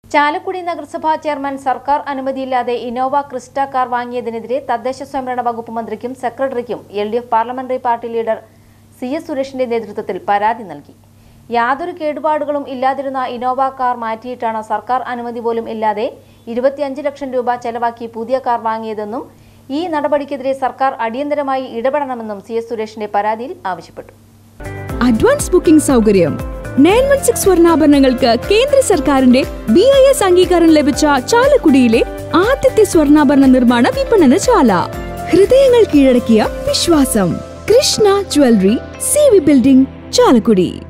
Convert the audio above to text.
ചാലക്കുടി നഗരസഭാ ചെയർമാൻ സർക്കാർ അനുമതിയില്ലാതെ ഇന്നോവ ക്രിസ്റ്റ കാർ വാങ്ങിയതിനെതിരെ തദ്ദേശ സ്വയംഭരണ വകുപ്പ് മന്ത്രിക്കും സെക്രട്ടറിക്കും L D F parliamentary party leader C S സുരേഷിന്റെ നേതൃത്വത്തിൽ പരാതി നൽകി യാതൊരു കേടുപാടുകളും ഇല്ലാതിരുന്ന ഇന്നോവ കാർ മാറ്റിയിട്ടാണ് സർക്കാർ അനുമതി പോലും ഇല്ലാതെ ഇരുപത്തിയഞ്ച് ലക്ഷം രൂപ ചെലവാക്കി പുതിയ കാർ വാങ്ങിയതെന്നും ഈ നടപടിക്കെതിരെ സർക്കാർ അടിയന്തരമായി ഇടപെടണമെന്നും സി എസ് സുരേഷിന്റെ പരാതിയിൽ ആവശ്യപ്പെട്ടു അഡ്വാൻസ് ബുക്കിംഗ് സൗകര്യം നയൻ വൺ സിക്സ് സ്വർണ്ണാഭരണങ്ങൾക്ക് കേന്ദ്ര സർക്കാരിന്റെ ബി ഐ എസ് അംഗീകാരം ലഭിച്ച ചാലക്കുടിയിലെ ആദ്യത്തെ സ്വർണ്ണാഭരണ നിർമ്മാണ വിപണനശാല ഹൃദയങ്ങൾ കീഴടക്കിയ വിശ്വാസം Krishna jewellery C V building Chalakudy